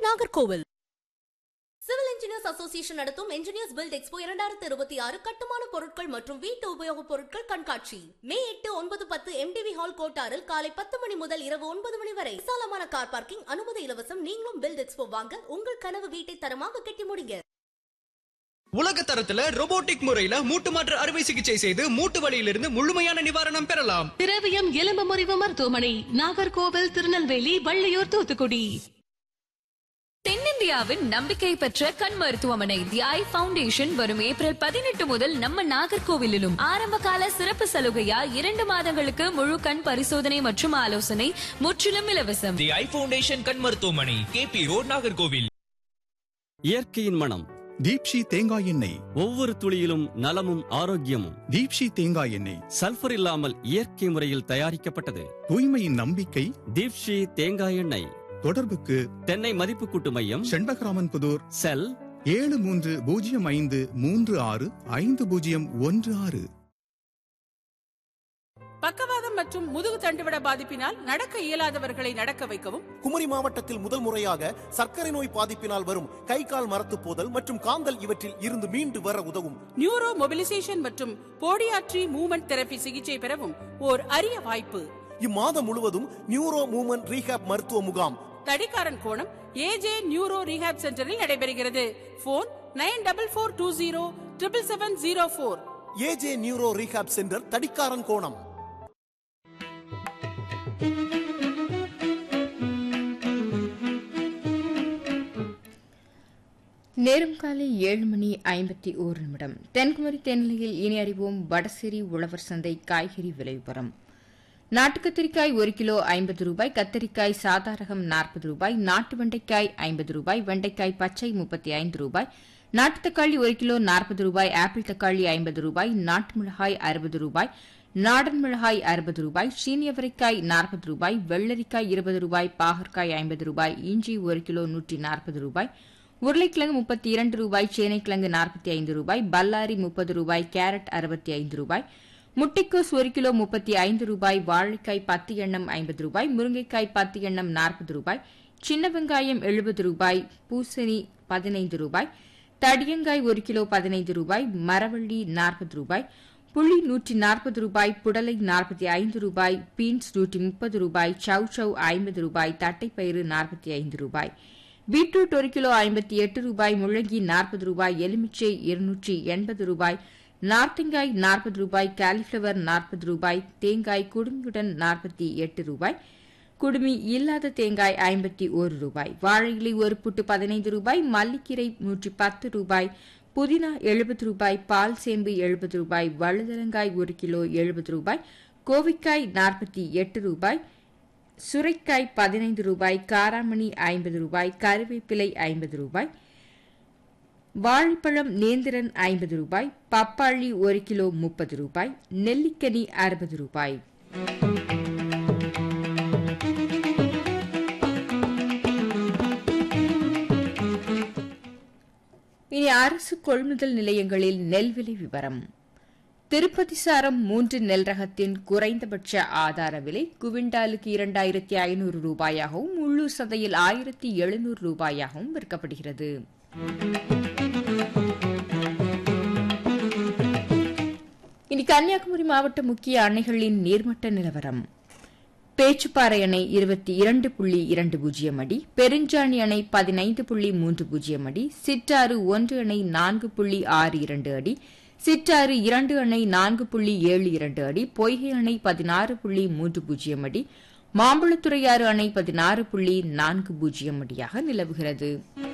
Nagercoil civil engineers association நடத்தும் engineers build expo இரண்டாயிரத்தி இருபத்தி ஆறு கட்டுமான பொருட்கள் மற்றும் வீட்டு உபயோகப் பொருட்கள் கண்காட்சி மே எட்டு ஒன்பது பத்து எம்டிவி ஹால் கோட்டாரில் காலை பத்து மணி முதல் இரவு ஒன்பது மணி வரை விசாலமான கார் பார்க்கிங் அனுமதி இலவசம் நீங்களும் பில்ட் எக்ஸ்போ வாங்க உங்கள் கனவு வீட்டை தரமாக கட்டி முடிங்க உலக தரத்துல robotic முறையில மூட்டு மாற்று அறுவை சிகிச்சை செய்து மூட்டு வலியிலிருந்து முழுமையான நிவாரணம் பெறலாம் திரவியம் எலும்பு முறிவு மருத்துவமனை நாகர்கோவில் திருநெல்வேலி வள்ளியூர் தூத்துக்குடி தென்னிந்தியாவின் நம்பிக்கை பெற்ற கண் மருத்துவமனை தி ஐ ஃபவுண்டேஷன் வரும் ஏப்ரல் பதினெட்டு முதல் நம்ம நாகர்கோவிலிலும் ஆரம்ப கால சிறப்பு சலுகையா இரண்டு மாதங்களுக்கு முழு கண் பரிசோதனை மற்றும் ஆலோசனை முற்றிலும் இலவசம் தி ஐ ஃபவுண்டேஷன் கண் மருத்துவமனை கேபி ரோட் நாகர்கோவில் இயற்கையின் மனம் தீப்ஷி தேங்காய் எண்ணெய் ஒவ்வொரு துளியிலும் நலமும் ஆரோக்கியமும் தீப்ஷி தேங்காய் எண்ணெய் சல்பர் இல்லாமல் இயற்கை முறையில் தயாரிக்கப்பட்டது தூய்மையின் நம்பிக்கை தீப்ஷி தேங்காய் எண்ணெய் தொடர்புக்கு தென்னை மதிப்பு கூட்டு மையம் செண்பகராமன் புதூர் செல் ஏழு மூன்று பூஜ்ஜியம் ஐந்து மூன்று ஆறு ஐந்து பூஜ்ஜியம் ஒன்று ஆறு பக்கவாதம் மற்றும் முதுகு தண்டுவிட பாதிப்பினால் நடக்க இயலாதவர்களை நடக்க வைக்கவும் குமரி மாவட்டத்தில் முதல் முறையாக சர்க்கரை நோய் பாதிப்பினால் வரும் கை கால் மரத்துப் போதல் மற்றும் காந்தல் இவற்றில் இருந்து மீண்டு வர உதவும் நியூரோ மொபிலைசேஷன் மற்றும் போடியாட்ரி மூவ்மெண்ட் தெரபி சிகிச்சை பெறவும் ஓர் அரிய வாய்ப்பு இம்மாதம் முழுவதும் நியூரோ மூமென்ட் ரீஹாப் மருத்துவ முகாம் தடிக்காரன் கோணம் ஏஜே நியூரோ ரீஹாப் சென்டரில் நடைபெறுகிறது phone nine double four two zero triple seven zero four AJ neuro rehab centre Thadikkaran Konam நேரம் காலை ஏழு மணி ஐம்பத்தி ஓரு நிமிடம் தென்குமரி தென்னிலையில் இனி அறிவோம் வடசேரி உழவர் சந்தை காய்கறி விலை விவரம் நாட்டு கத்திரிக்காய் ஒரு கிலோ ஐம்பது ரூபாய் கத்தரிக்காய் சாதாரகம் நாற்பது ரூபாய் நாட்டு வெண்டைக்காய் ஐம்பது ரூபாய் வெண்டைக்காய் பச்சை முப்பத்தி ஐந்து ரூபாய் நாட்டு தக்காளி ஒரு கிலோ நாற்பது ரூபாய் ஆப்பிள் தக்காளி ஐம்பது ரூபாய் நாட்டு மிளகாய் அறுபது ரூபாய் நாடன் மிளகாய் அறுபது ரூபாய் சீனியவரைக்காய் நாற்பது ரூபாய் வெள்ளரிக்காய் இருபது ரூபாய் பாகற்காய் ஐம்பது ரூபாய் இஞ்சி ஒரு கிலோ நூற்றி நாற்பது ரூபாய் உருளைக்கிழங்கு முப்பத்தி இரண்டு ரூபாய் சேனைக்கிழங்கு நாற்பத்தி ஐந்து ரூபாய் பல்லாரி முப்பது ரூபாய் கேரட் அறுபத்தி ஐந்து ரூபாய் முட்டைக்கோஸ் ஒரு கிலோ முப்பத்தி ஐந்து ரூபாய் வாழைக்காய் பத்து எண்ணம் ஐம்பது ரூபாய் முருங்கைக்காய் பத்து எண்ணம் நாற்பது ரூபாய் சின்ன வெங்காயம் எழுபது ரூபாய் பூசணி பதினைந்து ரூபாய் தடியங்காய் ஒரு கிலோ பதினைந்து ரூபாய் மரவள்ளி நாற்பது ரூபாய் புளி நூற்றி நாற்பது ரூபாய் புடலை நாற்பத்தி ஐந்து ரூபாய் பீன்ஸ் நூற்றி முப்பது ரூபாய் சவ் சவ் ஐம்பது ரூபாய் தட்டைப்பயிறு நாற்பத்தி ஐந்து ரூபாய் பீட்ரூட் ஒரு கிலோ ஐம்பத்தி எட்டு ரூபாய் முள்ளங்கி நாற்பது ரூபாய் எலுமிச்சை இருநூற்றி எண்பது ரூபாய் நார்த்தங்காய் நாற்பது ரூபாய் காலிஃபிளவர் நாற்பது ரூபாய் தேங்காய் குடுமியுடன் நாற்பத்தி எட்டு ரூபாய் குடுமி இல்லாத தேங்காய் ஐம்பத்தி ஒரு ரூபாய் வாழை இலை ஒரு புட்டு பதினைந்து ரூபாய் மல்லிக்கீரை நூற்றி பத்து ரூபாய் புதினா எழுபது ரூபாய் பால் சேம்பு எழுபது ரூபாய் வழுதரங்காய் ஒரு கிலோ எழுபது ரூபாய் கோவிக்காய் நாற்பத்தி எட்டு ரூபாய் சுரைக்காய் பதினைந்து ரூபாய் காராமணி ஐம்பது ரூபாய் கருவேப்பிலை ஐம்பது ரூபாய் வாழைப்பழம் நேந்திரன் ஐம்பது ரூபாய் பப்பாளி ஒரு கிலோ முப்பது ரூபாய் நெல்லிக்கனி அறுபது ரூபாய் இனி அரசு கொள்முதல் நிலையங்களில் நெல் விலை விவரம் திருப்பதி சாரம் மூன்று நெல் ரகத்தின் குறைந்தபட்ச ஆதார விலை குவிண்டாலுக்கு இரண்டாயிரத்தி ஐநூறு ரூபாயாகவும் உள்ளூர் சந்தையில் ஆயிரத்தி எழுநூறு ரூபாயாகவும் விற்கப்படுகிறது இனி கன்னியாகுமரி மாவட்ட முக்கிய அணைகளின் நீர்மட்ட நிலவரம் பேச்சுப்பாறை அணை இருபத்தி இரண்டு புள்ளி இரண்டு பூஜ்ஜியம் அடி பெருஞ்சாணி அணை பதினைந்து புள்ளி மூன்று பூஜ்ஜியம் அடி சிற்றாறு ஒன்று அணை நான்கு புள்ளி ஆறு இரண்டு அடி சிற்றாறு இரண்டு அணை நான்கு புள்ளி ஏழு இரண்டு அடி பொய்கை அணை பதினாறு புள்ளி மூன்று பூஜ்ஜியம் அடி மாம்பழத்துறையாறு அணை பதினாறு புள்ளி நான்கு பூஜ்ஜியம் அடியாக நிலவுகிறது